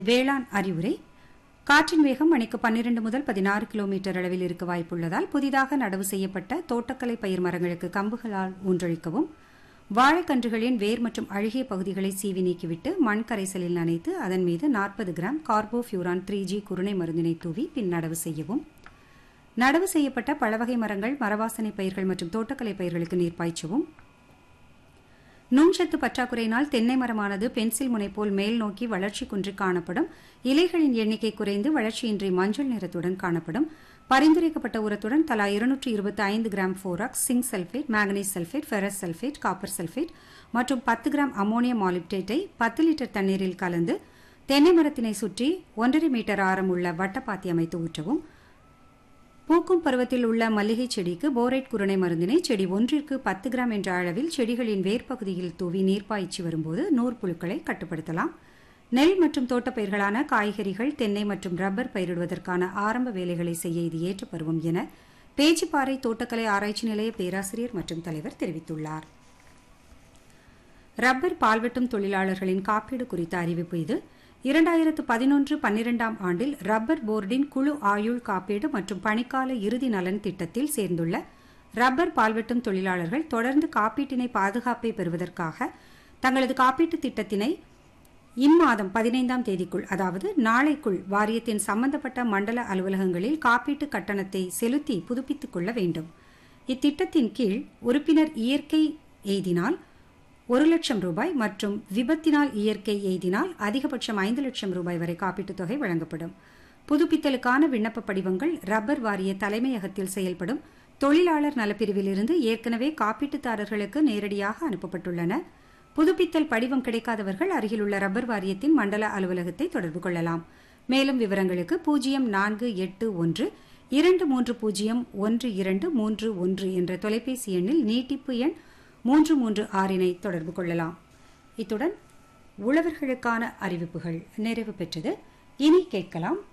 வேளாண் அறிவுரை காற்றின் வேகம் மணிக்கு பன்னிரண்டு முதல் பதினாறு கிலோமீட்டர் அளவில் இருக்க வாய்ப்புள்ளதால் புதிதாக நடவு செய்யப்பட்ட தோட்டக்கலை பயிர் மரங்களுக்கு கம்புகளால் ஊன்றளிக்கவும் வாழைக்கன்றுகளின் வேர் மற்றும் அழுகிய பகுதிகளை சீவி நீக்கிவிட்டு மண் கரைசலில் நனைத்து அதன் மீது நாற்பது கிராம் கார்போஃபியூரான் த்ரீ ஜி குருணை மருந்தினை தூவி பின் நடவு செய்யவும் நடவு செய்யப்பட்ட பழவகை மரங்கள் மரவாசனை பயிர்கள் மற்றும் தோட்டக்கலை பயிர்களுக்கு நீர் பாய்ச்சவும் நுண்சத்து பற்றாக்குறையினால் தென்னை மரமானது பென்சில் முனை போல் மேல் நோக்கி வளர்ச்சி குன்றி காணப்படும் இலைகளின் எண்ணிக்கை குறைந்து வளர்ச்சியின்றி மஞ்சள் நிறத்துடன் காணப்படும் பரிந்துரைக்கப்பட்ட உரத்துடன் தலா இருநூற்று இருபத்தி ஐந்து gram borax zinc sulphate manganese sulphate ferrous sulphate copper sulphate மற்றும் பத்து கிராம் அமோனியம் மாலிப்டேட்டை பத்து லிட்டர் தண்ணீரில் கலந்து தென்னை மரத்தினை சுற்றி ஒன்றரை மீட்டர் ஆரம் உள்ள வட்டப்பாத்தி அமைத்து ஊற்றவும் பூக்கும் பருவத்தில் உள்ள மல்லிகை செடிக்கு போரைட் குருணை மருந்தினை செடி ஒன்றிற்கு பத்து கிராம் என்ற அளவில் செடிகளின் வேர்ப்பகுதியில் தூவி நீர் பாய்ச்சி வரும்போது நூற்புழுக்களை கட்டுப்படுத்தலாம் நெல் மற்றும் தோட்டப்பயிர்களான காய்கறிகள் தென்னை மற்றும் ரப்பர் பயிரிடுவதற்கான ஆரம்ப வேலைகளை செய்ய இது ஏற்ற பருவம் என பேச்சிப்பாறை தோட்டக்கலை ஆராய்ச்சி நிலைய பேராசிரியர் மற்றும் தலைவர் தெரிவித்துள்ளார் ரப்பர் பால்வெட்டும் தொழிலாளர்களின் காப்பீடு குறித்த அறிவிப்பு இது இரண்டாயிரத்து பதினொன்று பன்னிரெண்டாம் ஆண்டில் ரப்பர் போர்டின் குழு ஆயுள் காப்பீடு மற்றும் பணிக்கால இறுதி நலன் திட்டத்தில் சேர்ந்துள்ள ரப்பர் பால்வெட்டும் தொழிலாளர்கள் தொடர்ந்து காப்பீட்டினை பாதுகாப்பை பெறுவதற்காக தங்களது காப்பீட்டு திட்டத்தினை இம்மாதம் பதினைந்தாம் தேதிக்குள் அதாவது நாளைக்குள் வாரியத்தின் சம்பந்தப்பட்ட மண்டல அலுவலகங்களில் காப்பீட்டு கட்டணத்தை செலுத்தி புதுப்பித்துக் கொள்ள வேண்டும் இத்திட்டத்தின் கீழ் உறுப்பினர் இயற்கை எய்தினால் ஒரு லட்சம் ரூபாய் மற்றும் விபத்தினால் இயற்கை எய்தினால் அதிகபட்சம் ஐந்து லட்சம் ரூபாய் வரை காப்பீட்டுத் தொகை வழங்கப்படும் புதுப்பித்தலுக்கான விண்ணப்ப படிவங்கள் ரப்பர் வாரிய தலைமையகத்தில் செயல்படும் தொழிலாளர் நலப்பிரிவிலிருந்து ஏற்கனவே காப்பீட்டுதாரர்களுக்கு நேரடியாக அனுப்பப்பட்டுள்ளன புதுப்பித்தல் படிவம் கிடைக்காதவர்கள் அருகிலுள்ள ரப்பர் வாரியத்தின் மண்டல அலுவலகத்தை தொடர்பு கொள்ளலாம் மேலும் விவரங்களுக்கு பூஜ்ஜியம் நான்கு எட்டு ஒன்று இரண்டு மூன்று பூஜ்ஜியம் ஒன்று இரண்டு மூன்று ஒன்று என்ற தொலைபேசி எண்ணில் நீட்டிப்பு எண் மூன்று மூன்று ஆறினை தொடர்பு கொள்ளலாம் இத்துடன் உழவர்களுக்கான அறிவிப்புகள் நிறைவு பெற்றது இனி கேட்கலாம்